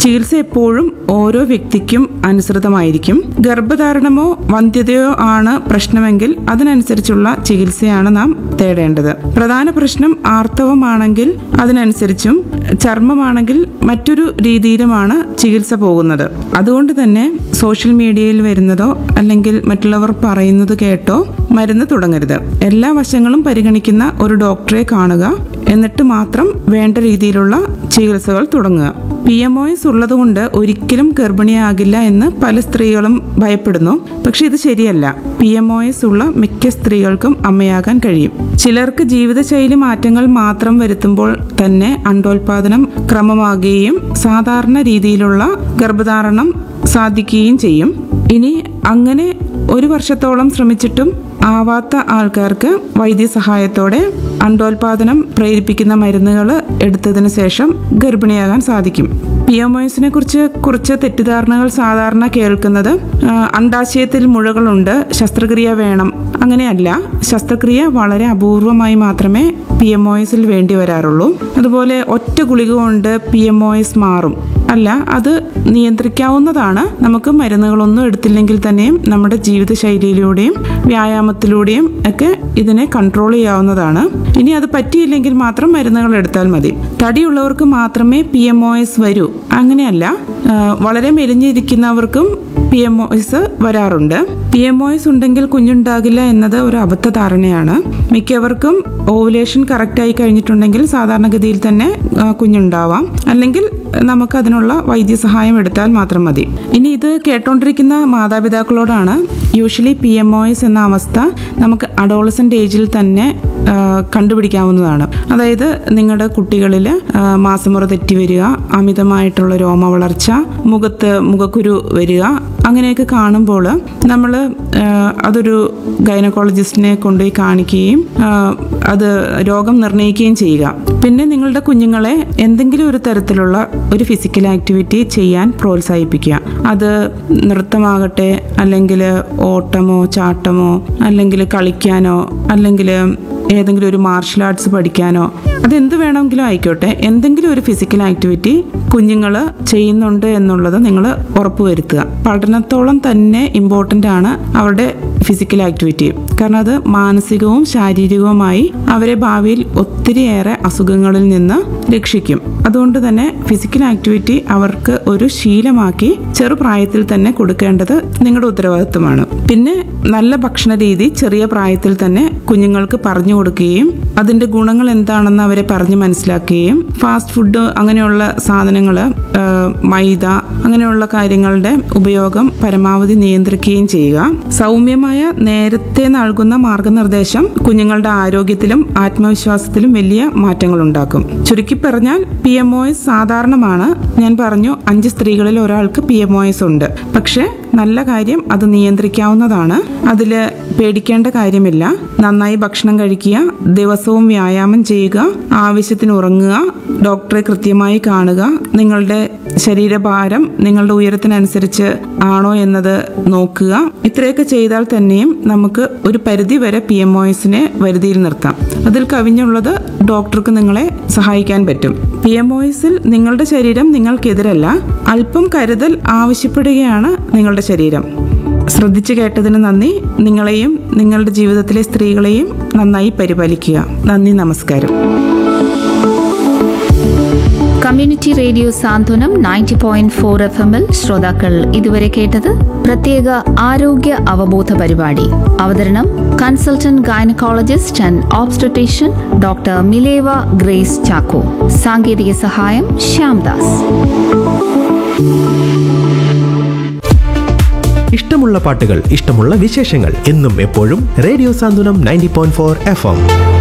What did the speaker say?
ചികിത്സ എപ്പോഴും ഓരോ വ്യക്തിക്കും അനുസൃതമായിരിക്കും ഗർഭധാരണമോ വന്ധ്യതയോ ആണ് പ്രശ്നമെങ്കിൽ അതിനനുസരിച്ചുള്ള ചികിത്സയാണ് നാം തേടേണ്ടത് പ്രധാന പ്രശ്നം ആർത്തവമാണെങ്കിൽ അതിനനുസരിച്ചും ചർമ്മമാണെങ്കിൽ മറ്റൊരു രീതിയിലുമാണ് ചികിത്സ പോകുന്നത് അതുകൊണ്ട് തന്നെ സോഷ്യൽ മീഡിയയിൽ വരുന്നതോ അല്ലെങ്കിൽ മറ്റുള്ളവർ പറയുന്നത് കേട്ടോ മരുന്ന് തുടങ്ങരുത് എല്ലാ വശങ്ങളും പരിഗണിക്കുന്ന ഒരു ഡോക്ടറെ കാണുക എന്നിട്ട് മാത്രം വേണ്ട രീതിയിലുള്ള ചികിത്സകൾ തുടങ്ങുക പി എം ഒ എസ് ഉള്ളതുകൊണ്ട് ഒരിക്കലും ഗർഭിണിയാകില്ല എന്ന് പല സ്ത്രീകളും ഭയപ്പെടുന്നു പക്ഷെ ഇത് ശരിയല്ല പി എം ഒ എസ് ഉള്ള മിക്ക സ്ത്രീകൾക്കും അമ്മയാകാൻ കഴിയും ചിലർക്ക് ജീവിതശൈലി മാറ്റങ്ങൾ മാത്രം വരുത്തുമ്പോൾ തന്നെ അണ്ടോൽപാദനം ക്രമമാകുകയും സാധാരണ രീതിയിലുള്ള ഗർഭധാരണം സാധിക്കുകയും ചെയ്യും ഇനി അങ്ങനെ ഒരു വർഷത്തോളം ശ്രമിച്ചിട്ടും ആവാത്ത ആൾക്കാർക്ക് വൈദ്യസഹായത്തോടെ അണ്ടോൽപാദനം പ്രേരിപ്പിക്കുന്ന മരുന്നുകൾ എടുത്തതിന് ശേഷം ഗർഭിണിയാകാൻ സാധിക്കും പി എം ഒസിനെ കുറിച്ച് കുറച്ച് തെറ്റിദ്ധാരണകൾ സാധാരണ കേൾക്കുന്നത് ആ, അണ്ഡാശയത്തിൽ മുഴകളുണ്ട് ശസ്ത്രക്രിയ വേണം അങ്ങനെയല്ല ശസ്ത്രക്രിയ വളരെ അപൂർവമായി മാത്രമേ പി എം ഒ എസിൽ വേണ്ടി വരാറുള്ളൂ അതുപോലെ ഒറ്റ ഗുളിക കൊണ്ട് പി എം ഒ എസ് മാറും അല്ല അത് നിയന്ത്രിക്കാവുന്നതാണ് നമുക്ക് മരുന്നുകളൊന്നും എടുത്തില്ലെങ്കിൽ തന്നെയും നമ്മുടെ ജീവിതശൈലിയിലൂടെയും വ്യായാമത്തിലൂടെയും ഒക്കെ ഇതിനെ കൺട്രോൾ ചെയ്യാവുന്നതാണ് ഇനി അത് പറ്റിയില്ലെങ്കിൽ മാത്രം മരുന്നുകൾ എടുത്താൽ മതി തടിയുള്ളവർക്ക് മാത്രമേ പി എം ഒ എസ് വരൂ അങ്ങനെയല്ല ആ, വളരെ മെലിഞ്ഞിരിക്കുന്നവർക്കും പി എം ഒ എസ് വരാറുണ്ട് പി എം ഒ എസ് ഉണ്ടെങ്കിൽ കുഞ്ഞുണ്ടാകില്ല എന്നത് ഒരു അബദ്ധ ധാരണയാണ് മിക്കവർക്കും ഓവുലേഷൻ കറക്റ്റായി കഴിഞ്ഞിട്ടുണ്ടെങ്കിൽ സാധാരണഗതിയിൽ തന്നെ ആ, കുഞ്ഞുണ്ടാവാം അല്ലെങ്കിൽ നമുക്ക് അതിനുള്ള വൈദ്യസഹായം എടുത്താൽ മാത്രം മതി ഇനി ഇത് കേട്ടോണ്ടിരിക്കുന്ന മാതാപിതാക്കളോടാണ് usually P M O S എന്ന അവസ്ഥ നമുക്ക് അഡോളസൻ്റ് ഏജിൽ തന്നെ ആ, കണ്ടുപിടിക്കാവുന്നതാണ് അതായത് നിങ്ങളുടെ കുട്ടികളിൽ മാസമുറ തെറ്റി വരിക അമിതമായിട്ടുള്ള രോമ വളർച്ച മുഖത്ത് മുഖക്കുരു വരിക അങ്ങനെയൊക്കെ കാണുമ്പോൾ നമ്മൾ അതൊരു ഗൈനക്കോളജിസ്റ്റിനെ കൊണ്ടുപോയി കാണിക്കുകയും ആ, അത് രോഗം നിർണ്ണയിക്കുകയും ചെയ്യുക പിന്നെ നിങ്ങളുടെ കുഞ്ഞുങ്ങളെ എന്തെങ്കിലും ഒരു തരത്തിലുള്ള ഒരു ഫിസിക്കൽ ആക്ടിവിറ്റി ചെയ്യാൻ പ്രോത്സാഹിപ്പിക്കുക അത് നൃത്തമാകട്ടെ അല്ലെങ്കിൽ ഓട്ടമോ ചാട്ടമോ അല്ലെങ്കിൽ കളിക്കാനോ അല്ലെങ്കിൽ ഏതെങ്കിലും ഒരു മാർഷൽ ആർട്സ് പഠിക്കാനോ അതെന്ത് വേണമെങ്കിലും ആയിക്കോട്ടെ എന്തെങ്കിലും ഒരു ഫിസിക്കൽ ആക്ടിവിറ്റി കുഞ്ഞുങ്ങൾ ചെയ്യുന്നുണ്ട് എന്നുള്ളത് നിങ്ങൾ ഉറപ്പുവരുത്തുക പഠനത്തോളം തന്നെ ഇമ്പോർട്ടൻ്റ് ആണ് അവരുടെ ഫിസിക്കൽ ആക്ടിവിറ്റി കാരണം അത് മാനസികവും ശാരീരികവുമായി അവരെ ഭാവിയിൽ ഒത്തിരിയേറെ അസുഖങ്ങളിൽ നിന്ന് രക്ഷിക്കും അതുകൊണ്ട് തന്നെ ഫിസിക്കൽ ആക്ടിവിറ്റി അവർക്ക് ഒരു ശീലമാക്കി ചെറുപ്രായത്തിൽ തന്നെ കൊടുക്കേണ്ടത് നിങ്ങളുടെ ഉത്തരവാദിത്വമാണ് പിന്നെ നല്ല ഭക്ഷണ രീതി ചെറിയ പ്രായത്തിൽ തന്നെ കുഞ്ഞുങ്ങൾക്ക് പറഞ്ഞു കൊടുക്കുകയും അതിന്റെ ഗുണങ്ങൾ എന്താണെന്ന് അവരെ പറഞ്ഞ് മനസ്സിലാക്കുകയും ഫാസ്റ്റ് ഫുഡ് അങ്ങനെയുള്ള സാധനങ്ങൾ മൈദ അങ്ങനെയുള്ള കാര്യങ്ങളുടെ ഉപയോഗം പരമാവധി നിയന്ത്രിക്കുകയും ചെയ്യുക സൗമ്യമായ നേരത്തെ നൽകുന്ന മാർഗനിർദ്ദേശം കുഞ്ഞുങ്ങളുടെ ആരോഗ്യത്തിലും ആത്മവിശ്വാസത്തിലും വലിയ മാറ്റങ്ങൾ ഉണ്ടാക്കും ചുരുക്കി പറഞ്ഞാൽ പി എം ഒ എസ് സാധാരണമാണ് ഞാൻ പറഞ്ഞു അഞ്ച് സ്ത്രീകളിൽ ഒരാൾക്ക് പി എം ഒ എസ് ഉണ്ട് പക്ഷേ നല്ല കാര്യം അത് നിയന്ത്രിക്കാവുന്നതാണ് അതിൽ പേടിക്കേണ്ട കാര്യമില്ല നന്നായി ഭക്ഷണം കഴിക്കുക ദിവസവും വ്യായാമം ചെയ്യുക ആവശ്യത്തിന് ഉറങ്ങുക ഡോക്ടറെ കൃത്യമായി കാണുക നിങ്ങളുടെ ശരീരഭാരം നിങ്ങളുടെ ഉയരത്തിനനുസരിച്ച് ആണോ എന്നത് നോക്കുക ഇത്രയൊക്കെ ചെയ്താൽ തന്നെയും നമുക്ക് ഒരു പരിധി വരെ പി എം ഒ എസിനെ വരുതിയിൽ നിർത്താം അതിൽ കവിഞ്ഞുള്ളത് ഡോക്ടർക്ക് നിങ്ങളെ സഹായിക്കാൻ പറ്റും പി എം ഒ എസിൽ നിങ്ങളുടെ ശരീരം നിങ്ങൾക്കെതിരല്ല അല്പം കരുതൽ ആവശ്യപ്പെടുകയാണ് നിങ്ങളുടെ ശരീരം ശ്രദ്ധിച്ചു കേട്ടതിന് നന്ദി നിങ്ങളെയും നിങ്ങളുടെ ജീവിതത്തിലെ സ്ത്രീകളെയും നന്നായി പരിപാലിക്കുക നന്ദി നമസ്കാരം community radio Santhwanam ninety point four F എമ്മിൽ ശ്രോതാക്കൾ ഇതുവരെ കേട്ടത് പ്രത്യേക ആരോഗ്യ അവബോധ പരിപാടി അവതരണം consultant gynaecologist and obstetrician doctor Mileva Grace Chacko സാങ്കേതിക സഹായം ശ്യാംദാസ് ഇഷ്ടമുള്ള പാട്ടുകൾ ഇഷ്ടമുള്ള വിശേഷങ്ങൾ എന്നും എപ്പോഴും radio Santhwanam ninety point four F M